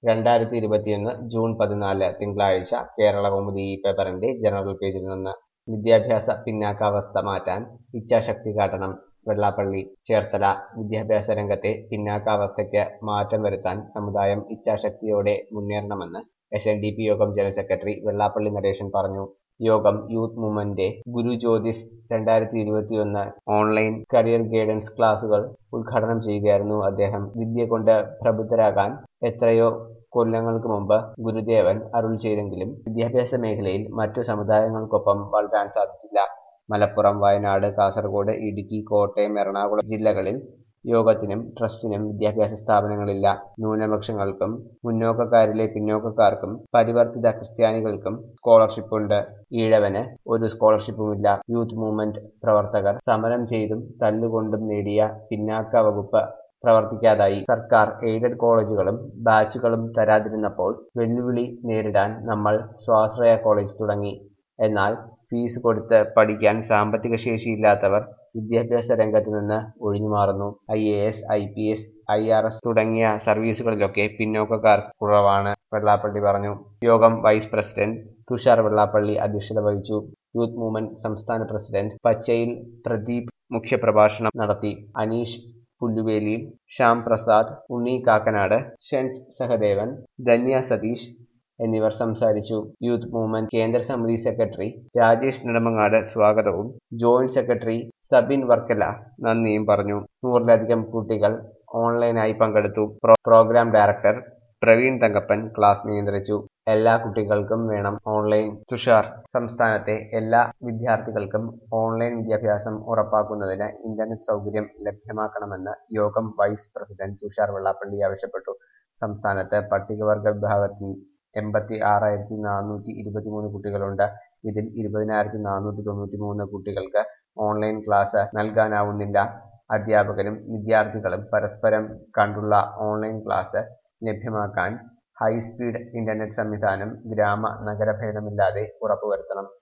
രണ്ടായിരത്തി ഇരുപത്തിയൊന്ന് ജൂൺ പതിനാല് തിങ്കളാഴ്ച കേരള കൗമുദി ഈ പേപ്പറിന്റെ ജനറൽ പേജിൽ നിന്ന് വിദ്യാഭ്യാസ പിന്നാക്കാവസ്ഥ മാറ്റാൻ ഇച്ഛാശക്തി കാട്ടണം വെള്ളാപ്പള്ളി ചേർത്തല വിദ്യാഭ്യാസ രംഗത്തെ പിന്നാക്കാവസ്ഥയ്ക്ക് മാറ്റം വരുത്താൻ സമുദായം ഇച്ഛാശക്തിയോടെ മുന്നേറണമെന്ന് S N D P Yogam general secretary Vellappally Natesan പറഞ്ഞു യോഗം യൂത്ത് മൂവ്മെന്റ് ഗുരു ജ്യോതിസ് രണ്ടായിരത്തി ഇരുപത്തിയൊന്ന് ഓൺലൈൻ കരിയർ ഗൈഡൻസ് ക്ലാസുകൾ ഉദ്ഘാടനം ചെയ്യുകയായിരുന്നു അദ്ദേഹം വിദ്യ കൊണ്ട് പ്രബുദ്ധരാകാൻ എത്രയോ കൊല്ലങ്ങൾക്ക് മുമ്പ് ഗുരുദേവൻ അരുൾ ചെയ്തെങ്കിലും വിദ്യാഭ്യാസ മേഖലയിൽ മറ്റു സമുദായങ്ങൾക്കൊപ്പം വളരാൻ സാധിച്ചില്ല മലപ്പുറം വയനാട് കാസർഗോഡ് ഇടുക്കി കോട്ടയം എറണാകുളം ജില്ലകളിൽ യോഗത്തിനും ട്രസ്റ്റിനും വിദ്യാഭ്യാസ സ്ഥാപനങ്ങളില്ല ന്യൂനപക്ഷങ്ങൾക്കും മുന്നോക്കക്കാരിലെ പിന്നോക്കക്കാർക്കും പരിവർത്തിത ക്രിസ്ത്യാനികൾക്കും സ്കോളർഷിപ്പുണ്ട് ഈഴവന് ഒരു സ്കോളർഷിപ്പുമില്ല യൂത്ത് മൂവ്മെന്റ് പ്രവർത്തകർ സമരം ചെയ്തും തല്ലുകൊണ്ടും നേടിയ പിന്നാക്ക വകുപ്പ് പ്രവർത്തിക്കാതായി സർക്കാർ എയ്ഡഡ് കോളേജുകളും ബാച്ചുകളും തരാതിരുന്നപ്പോൾ വെല്ലുവിളി നേരിടാൻ നമ്മൾ സ്വാശ്രയ കോളേജ് തുടങ്ങി എന്നാൽ ഫീസ് കൊടുത്ത് പഠിക്കാൻ സാമ്പത്തിക ശേഷിയില്ലാത്തവർ വിദ്യാഭ്യാസ രംഗത്ത് നിന്ന് ഒഴിഞ്ഞുമാറുന്നു I A S I P S I R S തുടങ്ങിയ സർവീസുകളിലൊക്കെ പിന്നോക്കക്കാർ കുറവാണ് വെള്ളാപ്പള്ളി പറഞ്ഞു യോഗം വൈസ് പ്രസിഡന്റ് തുഷാർ വെള്ളാപ്പള്ളി അധ്യക്ഷത വഹിച്ചു യൂത്ത് മൂവ്മെന്റ് സംസ്ഥാന പ്രസിഡന്റ് പച്ചയിൽ പ്രദീപ് മുഖ്യപ്രഭാഷണം നടത്തി അനീഷ് പുല്ലുവേലിയിൽ ശ്യാം പ്രസാദ് ഉണ്ണി കാക്കനാട് ഷെൻസ് സഹദേവൻ ധന്യ സതീഷ് എന്നിവർ സംസാരിച്ചു യൂത്ത് മൂവ്മെന്റ് കേന്ദ്ര സമിതി സെക്രട്ടറി രാജേഷ് നെടുമങ്ങാട് സ്വാഗതവും ജോയിന്റ് സെക്രട്ടറി സബിൻ വർക്കല നന്ദിയും പറഞ്ഞു നൂറിലധികം കുട്ടികൾ ഓൺലൈനായി പങ്കെടുത്തു pro programme director Praveen Thankappan class നിയന്ത്രിച്ചു എല്ലാ കുട്ടികൾക്കും വേണം ഓൺലൈൻ തുഷാർ സംസ്ഥാനത്തെ എല്ലാ വിദ്യാർത്ഥികൾക്കും ഓൺലൈൻ വിദ്യാഭ്യാസം ഉറപ്പാക്കുന്നതിന് ഇന്റർനെറ്റ് സൗകര്യം ലഭ്യമാക്കണമെന്ന് യോഗം വൈസ് പ്രസിഡന്റ് തുഷാർ വെള്ളാപ്പള്ളി ആവശ്യപ്പെട്ടു സംസ്ഥാനത്ത് പട്ടികവർഗ വിഭാഗത്തിൽ എൺപത്തി ആറായിരത്തി നാനൂറ്റി ഇരുപത്തിമൂന്ന് കുട്ടികളുണ്ട് ഇതിൽ ഇരുപതിനായിരത്തി നാനൂറ്റി തൊണ്ണൂറ്റി മൂന്ന് കുട്ടികൾക്ക് ഓൺലൈൻ ക്ലാസ് നൽകാനാവുന്നില്ല അധ്യാപകരും വിദ്യാർത്ഥികളും പരസ്പരം കണ്ടുള്ള ഓൺലൈൻ ക്ലാസ് ലഭ്യമാക്കാൻ ഹൈസ്പീഡ് ഇന്റർനെറ്റ് സംവിധാനം ഗ്രാമ നഗരഭേദമില്ലാതെ ഉറപ്പുവരുത്തണം